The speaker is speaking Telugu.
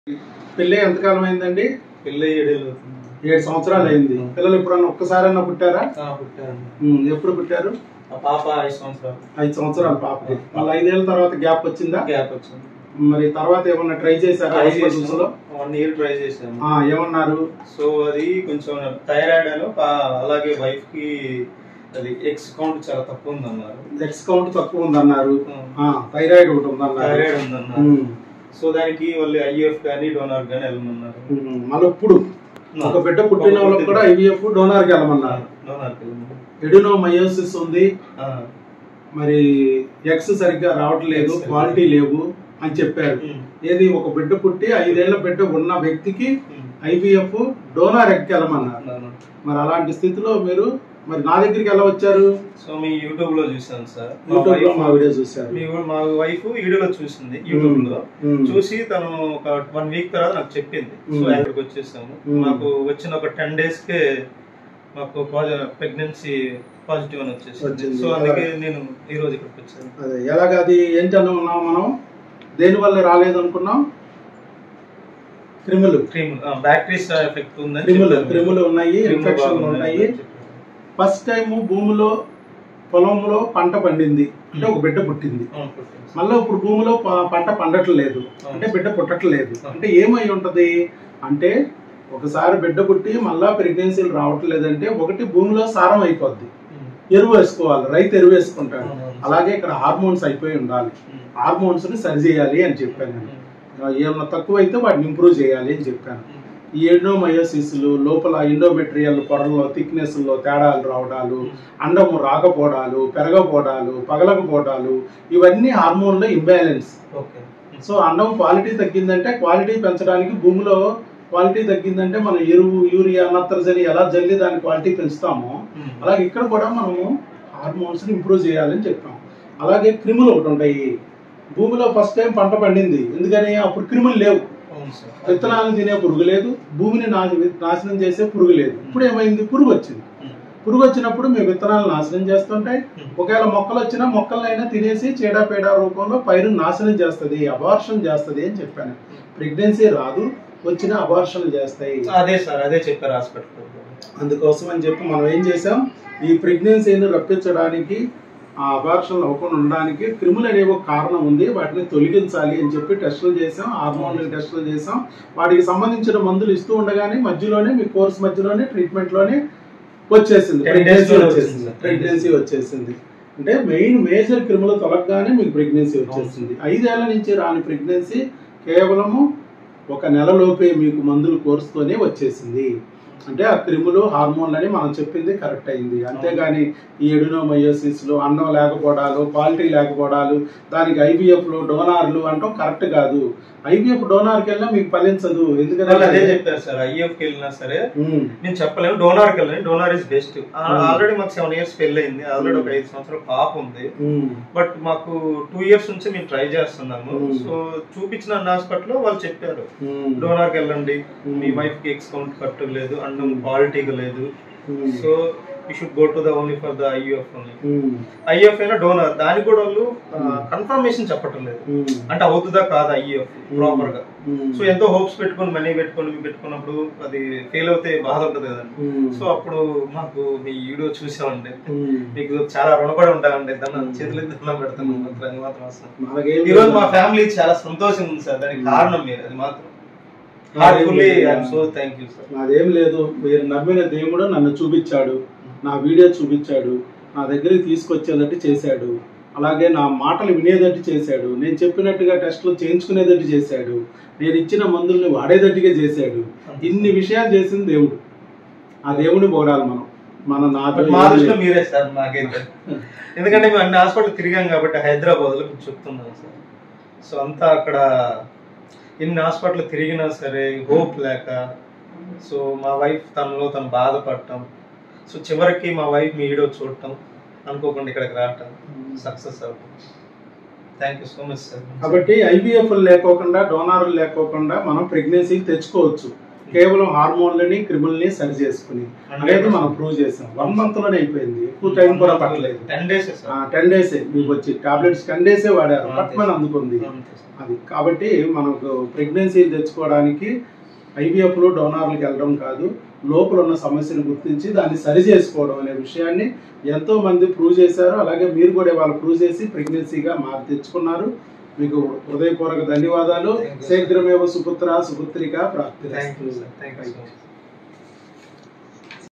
పెళ్ళి ఎంతకాలం అయిందండి పెళ్ళి ఏడేళ్ళు అవుతుంది ఏడు సంవత్సరాలు అయింది పిల్లలు ఎప్పుడన్నా ఒక్కసారైనా పుట్టారా ఆ, పుట్టారండి ఉమ్, ఎప్పుడు పుట్టారు ఆ పాప ఐదు సంవత్సరాలు ఐదు సంవత్సరాల పాపకి మళ్ళీ ఐదేళ్ల తర్వాత గ్యాప్ వచ్చిందా గ్యాప్ వచ్చింది మరి తర్వాత ఏమన్నా ట్రై చేశారా ట్రై హాస్పిటల్స్ లో వన్ ఇయర్ ట్రై చేసాము ఆ, ఏమన్నారు సో అది కొంచెం థైరాయిడ్ అని పా- అలాగే వైఫ్ కి అది ఎక్స్ కౌంట్ చాలా తక్కువ ఉందన్నారు ఎక్స్ కౌంట్ తక్కువ ఉందన్నారు ఆ, థైరాయిడ్ ఒకటి ఉందన్నారు థైరాయిడ్ ఉందన్నారు ఉమ్, సో దానికి వాళ్ళు ఐఎఫ్ కానీ డోనార్ కానీ వెళ్ళమన్నారు ఉమ్, మళ్ళీ ఇప్పుడు ఒక బిడ్డ పుట్టిన వాళ్ళకి కూడా ఐవీఎఫ్ డోనార్ కి వెళ్ళమన్నారు డోనార్ వెళ్ళమన్నారు ఎడునో మయోసిస్ ఉంది ఆ, మరి ఎక్స్ సరిగ్గా రావట్లేదు X క్వాలిటీ లేవు అని చెప్పారు ఉమ్, ఏది ఒక బిడ్డ పుట్టి ఐదేళ్ల బిడ్డ ఉన్న వ్యక్తికి ఉమ్, ఐవీఎఫ్ డోనార్ ఎక్కి వెళ్ళమన్నారు అన్నారు. మరి అలాంటి స్థితిలో మీరు మరి నా దగ్గరికి ఎలా వచ్చారు సో మీ యూట్యూబ్ లో చూసాను సార్ మా యూట్యూబ్ లో wife- మా వీడియో చూశారు మీ మా వైఫ్ వీడియోలో చూసింది యూట్యూబ్ లో ఉమ్, చూసి తను ఒక వన్ వీక్ తర్వాత నాకు చెప్పింది సో మ్మ్. అక్కడికి వచ్చేసాము మ్మ్. మాకు వచ్చిన ఒక టెన్ డేస్ కే మాకు ప్రెగ్నెన్సీ పాజిటివ్ అని వచ్చేసింది వచ్చింది. సో అందుకే నేను ఈ రోజు ఇక్కడికి వచ్చాను అదే ఎలాగ అది ఏంటి అనుకున్నాం మనం దేని వల్ల రాలేదు అనుకున్నాం క్రిములు క్రీమ్ బ్యాక్టీరియస్ ఎఫెక్ట్ ఉందని క్రిములు చెప్పారు. క్రిములు ఉన్నాయి క్రిములు ఇన్ఫెక్షన్ బాగున్నాయి ఉన్నాయి అని చెప్పారు. ఫస్ట్ టైం భూమిలో పొలంలో పంట పండింది అంటే ఒక బిడ్డ పుట్టింది అవును, పుట్టింది. మళ్ళీ ఇప్పుడు భూమిలో ప- పంట పండట్లేదు అంటే బిడ్డ పుట్టట్లేదు అంటే ఏమై ఉంటది అంటే ఒకసారి బిడ్డ పుట్టి మళ్ళా ప్రెగ్నెన్సీలు రావట్లేదంటే ఒకటి భూమిలో సారం అయిపోద్ది మ్మ్. ఎరువు వేసుకోవాలి రైతు ఎరువు వేసుకుంటాడు అవును. అలాగే ఇక్కడ హార్మోన్స్ అయిపోయి ఉండాలి మ్మ్. హార్మోన్స్ ని సరి చేయాలి అని చెప్పాను నేను మ్మ్. ఏమన్నా తక్కువ అయితే వాటిని ఇంప్రూవ్ చేయాలి అని చెప్పాను మ్మ్. ఈ ఎండోమయోసిస్లు లోపల ఎండోమెట్రియల్ పొరల్లో థిక్నెస్లో తేడాలు రావడాలు అండము రాకపోవడాలు పెరగపోవడాలు పగలకపోవడాలు ఇవన్నీ హార్మోన్ల ఇంబ్యాలెన్స్ ఓకే సో అండం క్వాలిటీ తగ్గిందంటే క్వాలిటీ పెంచడానికి భూమిలో క్వాలిటీ తగ్గిందంటే మనం ఎరువు యూరియా నత్రజని ఎలా జల్లి దాని క్వాలిటీ పెంచుతామో మ్మ్. అలాగే ఇక్కడ కూడా మనము హార్మోన్స్ ఇంప్రూవ్ చేయాలని చెప్పాం అలాగే క్రిములు ఒకటి ఉంటాయి భూమిలో ఫస్ట్ టైం పంట పండింది ఎందుకని అప్పుడు క్రిములు లేవు అవును సార్ విత్తనాలను తినే పురుగు లేదు భూమిని నాశ- నాశనం చేసే పురుగు లేదు ఇప్పుడు ఏమైంది పురుగు వచ్చింది మ్మ్. పురుగు వచ్చినప్పుడు మీ విత్తనాలు నాశనం చేస్తుంటాయి ఒకవేళ మొక్కలు వచ్చినా మొక్కలనైనా తినేసి చీడపేడ రూపంలో పైరుని నాశనం చేస్తుంది అబార్షన్ చేస్తుంది అని చెప్పాను ప్రెగ్నెన్సీ రాదు వచ్చిన అబార్షన్ చేస్తాయి అదే సార్ అదే చెప్పారు హాస్పిటల్ అందుకోసం అని చెప్పి మనం ఏం చేసాం ఈ ప్రెగ్నెన్సీని రప్పించడానికి ఆ అబార్షన్ అవ్వకుండా ఉండడానికి క్రిములు అనే ఒక కారణం ఉంది వాటిని తొలగించాలి అని చెప్పి టెస్టులు చేసాం హార్మోన్ టెస్టులు చేసాం వాటికి సంబంధించిన మందులు ఇస్తూ ఉండగానే మధ్యలోనే మీ కోర్స్ మధ్యలోనే ట్రీట్మెంట్ లోనే వచ్చేసింది 10 days ప్రెగ్నెన్సీ లోనే వచ్చేసింది వచ్చింది. ప్రెగ్నెన్సీ వచ్చేసింది అంటే మెయిన్ మేజర్ క్రిములు తొలగగానే మీకు ప్రెగ్నెన్సీ వచ్చేసింది ఐదేళ్ల నుంచి రాని ప్రెగ్నెన్సీ కేవలము ఒక నెలలోపే మీకు మందులు కోర్స్తోనే వచ్చేసింది అంటే ఆ క్రిములు హార్మోన్లు అని మనం చెప్పింది కరెక్ట్ అయింది అంతేగాని ఈ ఎడినోమయోసిస్లు అండం లేకపోవడాలు క్వాలిటీ లేకపోవడాలు దానికి ఐవీఎఫ్లు డోనార్లు అంటాం కరెక్ట్ కాదు ఐవీఎఫ్ డోనార్కి వెళ్ళినా మీకు ఫలించదు వాళ్ళు అదే ఎందుకంటే చెప్పారు సార్ ఐఎఫ్ కి వెళ్ళినా సరే ఉమ్, నేను చెప్పలేము డోనార్ కి వెళ్ళండి డోనార్ ఇస్ బెస్ట్ ఆల్రెడీ మాకు సెవెన్ ఇయర్స్ పెళ్లి అయింది ఆల్రెడీ ఒక ఐదు సంవత్సరాల పాప ఉంది ఉమ్, బట్ మాకు టూ ఇయర్స్ నుంచి మేము ట్రై చేస్తున్నాము Hmm. సో చూపించిన హాస్పిటల్ వాళ్ళు చెప్పారు ఉమ్, డోనార్ కి వెళ్ళండి Hmm. మీ వైఫ్ కి ఎక్స్ కౌంట్ కరెక్ట్ లేదు అండ్ క్వాలిటీగా లేదు um, so you should go to the only for the IF only um, IF అయినా డోనార్ దానికి కూడా వాళ్ళు Hmm. కన్ఫర్మేషన్ చెప్పటం లేదు ఉమ్, అంటే అవుతుందా కాదా ఐఎఫ్ ప్రాపర్ గా ఉమ్, సో ఎంతో హోప్స్ పెట్టుకొని మనీ పెట్టుకొని పెట్టుకున్నప్పుడు అది ఫెయిల్ అవుతే బాధ ఉంటుంది కదండి ఉమ్, సో అప్పుడు మాకు మీ వీడియో చూసామండి ఉమ్. మీకు చాలా రుణపడి ఉంటామండి దండం చేతులు దండం పెడతాను మాత్రం అది మాత్రం అసలు మనకేం ఈ రోజు మా ఫ్యామిలీ చాలా సంతోషం ఉంది సార్ దానికి కారణం మీరు అది మాత్రం heartfully I'm so thank you sir నాదేం లేదు మీరు నమ్మిన దేవుడు నన్ను చూపించాడు నా వీడియో చూపించాడు నా దగ్గరికి తీసుకొచ్చేటట్టు చేశాడు అలాగే నా మాటలు వినేటట్టు చేశాడు నేను చెప్పినట్టుగా టెస్టులు చేయించుకునేటట్టు చేశాడు నేను ఇచ్చిన మందుల్ని వాడేటట్టుగా చేశాడు ఇన్ని విషయాలు చేసింది దేవుడు ఆ దేవుని పొగడాలి మనం మన నాతో మా దృష్టిలో మీరే సార్ నాకైతే ఎందుకంటే మేము అన్ని హాస్పిటల్ తిరిగాం కాబట్టి హైదరాబాద్ లో మీకు చెప్తున్నాను సార్ సో అంతా అక్కడ ఎన్ని హాస్పిటల్ తిరిగినా సరే హోప్ లేక సో మా వైఫ్ తనలో తను బాధపడటం సో చివరికి మా వైఫ్ మీ వీడియో చూడటం అనుకోకుండా ఇక్కడికి రావటం సక్సెస్ అవ్వటం thank you so much sir కాబట్టి ఐవీఎఫ్ లేకోకుండా డోనార్లు లేకోకుండా మనం ప్రెగ్నెన్సీ తెచ్చుకోవచ్చు కేవలం హార్మోన్లని క్రిములని సరి చేసుకుని అనేది మనం ప్రూవ్ చేసాం వన్ మంత్ లోనే అయిపోయింది ఎక్కువ టైం కూడా పట్టలేదు ten days sir ten days మీకు వచ్చి టాబ్లెట్స్ టెన్ డేసే వాడారు అంతే. పట్టుమని అందుకుంది అంతే సార్. అది కాబట్టి మనకు ప్రెగ్నెన్సీ తెచ్చుకోవడానికి ఐవీఎఫ్లో డోనార్లకు వెళ్ళడం కాదు లోపల ఉన్న సమస్యను గుర్తించి దాన్ని సరి చేసుకోవడం అనే విషయాన్ని ఎంతో మంది ప్రూవ్ చేశారు అలాగే మీరు కూడా వాళ్ళు ప్రూవ్ చేసి ప్రెగ్నెన్సీగా మారి తెచ్చుకున్నారు మీకు హృదయపూర్వక ధన్యవాదాలు Thank you, sir. శీఘ్రమేవ సుపుత్ర సుపుత్రిక థ్యాంక్ యూ ప్రాప్తి sir thank you so much